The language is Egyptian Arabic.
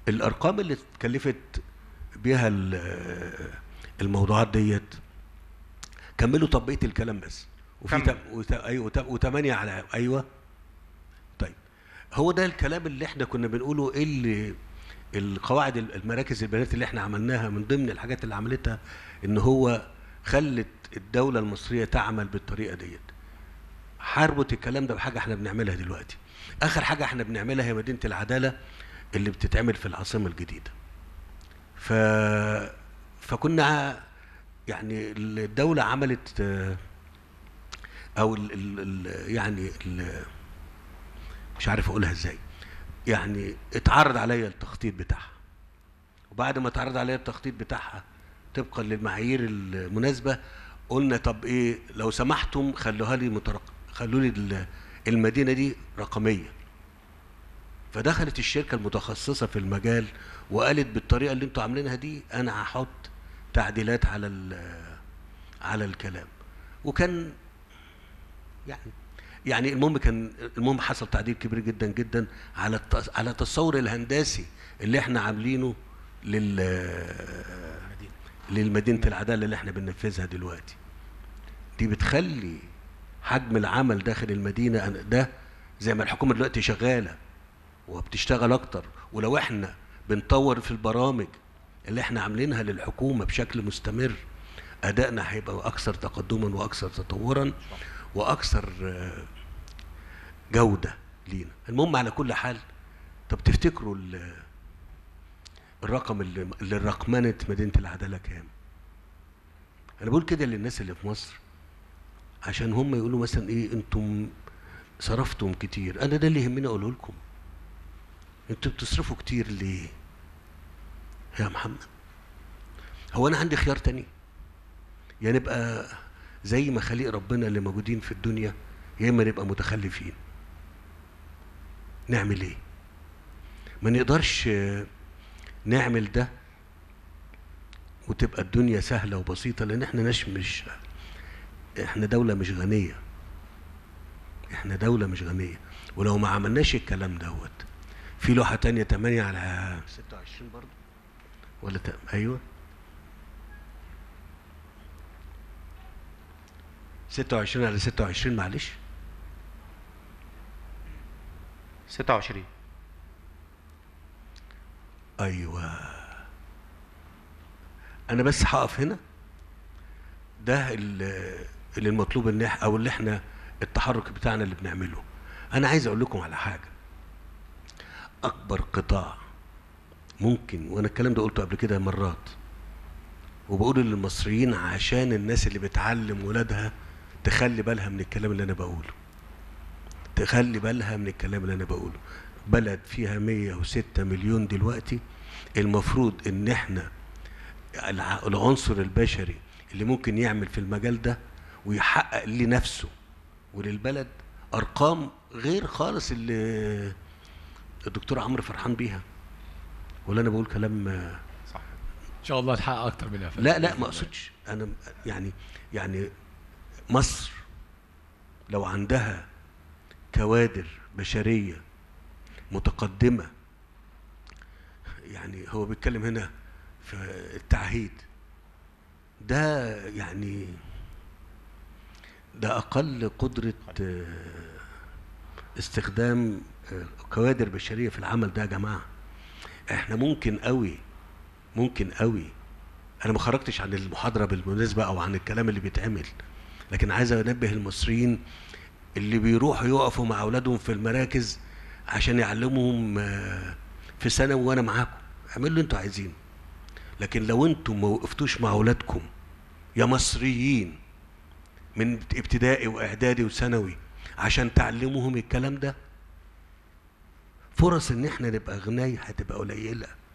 الارقام اللي اتكلفت بيها ال- الموضوعات ديت كملوا تطبيق الكلام بس وفي كمل. تم وت... ايوه وت... وثمانية على ايوه طيب هو ده الكلام اللي احنا كنا بنقوله ايه اللي القواعد ال- المراكز البيانات اللي احنا عملناها من ضمن الحاجات اللي عملتها ان هو خلت الدولة المصرية تعمل بالطريقة ديت حاربت الكلام ده بحاجة احنا بنعملها دلوقتي اخر حاجة احنا بنعملها هي مدينة العدالة اللي بتتعمل في العاصمة الجديدة ف فكنا يعني الدولة عملت آه، او ال ال ال يعني ال مش عارف اقولها ازاي يعني اتعرض عليا التخطيط بتاعها وبعد ما اتعرض عليا التخطيط بتاعها طبقا للمعايير المناسبه قلنا طب ايه لو سمحتم خلوها لي مترق... خلوا لي ال- المدينه دي رقميه فدخلت الشركه المتخصصه في المجال وقالت بالطريقه اللي انتوا عاملينها دي انا هحط تعديلات على ال- على الكلام وكان يعني يعني المهم كان المهم حصل تعديل كبير جدا جدا على الت- على التصور الهندسي اللي احنا عاملينه لل للمدينه العداله اللي احنا بننفذها دلوقتي دي بتخلي حجم العمل داخل المدينه أنا- ده زي ما الحكومه دلوقتي شغاله وبتشتغل اكتر ولو احنا بنطور في البرامج اللي احنا عاملينها للحكومه بشكل مستمر ادائنا هيبقى اكثر تقدما واكثر تطورا واكثر آه، جوده لينا المهم على كل حال طب تفتكروا ال- الرقم اللي اللي رقمنه مدينه العداله كام انا بقول كده للناس اللي في مصر عشان هم يقولوا مثلا ايه انتم صرفتم كتير انا ده اللي يهمني اقوله لكم انتوا بتصرفوا كتير ليه يا محمد هو انا عندي خيار تاني يا نبقى زي ما خليق ربنا اللي موجودين في الدنيا يا اما نبقى متخلفين نعمل ايه ما نقدرش آه، نعمل ده وتبقى الدنيا سهله وبسيطه لان احنا ناس مش احنا دوله مش غنيه احنا دوله مش غنيه ولو ما عملناش الكلام دوت في لوحه تانية 8 على 26 برضه ولا ت... ايوه 26 على 26 معلش 26 ايوه انا بس هقف هنا ده ال- اللي المطلوب ان إح- او اللي احنا التحرك بتاعنا اللي بنعمله انا عايز اقول لكم على حاجه اكبر قطاع ممكن وانا الكلام ده قلته قبل كده مرات وبقول للمصريين عشان الناس اللي بتعلم ولادها تخلي بالها من الكلام اللي انا بقوله تخلي بالها من الكلام اللي انا بقوله بلد فيها 106 مليون دلوقتي المفروض ان احنا الع- العنصر البشري اللي ممكن يعمل في المجال ده ويحقق لنفسه وللبلد ارقام غير خالص اللي الدكتور عمرو فرحان بيها ولا انا بقول كلام آه، صح ان شاء الله تحقق اكتر منها لا لا ما اقصدش انا يعني يعني مصر لو عندها كوادر بشريه متقدمه يعني هو بيتكلم هنا في التعهيد ده يعني ده اقل قدره آه، استخدام آه، كوادر بشريه في العمل ده يا جماعه احنا ممكن قوي ممكن قوي انا ما خرجتش عن المحاضره بالمناسبه او عن الكلام اللي بيتعمل لكن عايز انبه المصريين اللي بيروحوا يقفوا مع اولادهم في المراكز عشان يعلموهم آه، في ثانوي وانا معاكم اعملوا اللي انتوا عايزينه لكن لو انتم ما وقفتوش مع اولادكم يا مصريين من ابتدائي واعدادي وثانوي عشان تعلموهم الكلام ده فرص ان احنا نبقى غني هتبقى قليله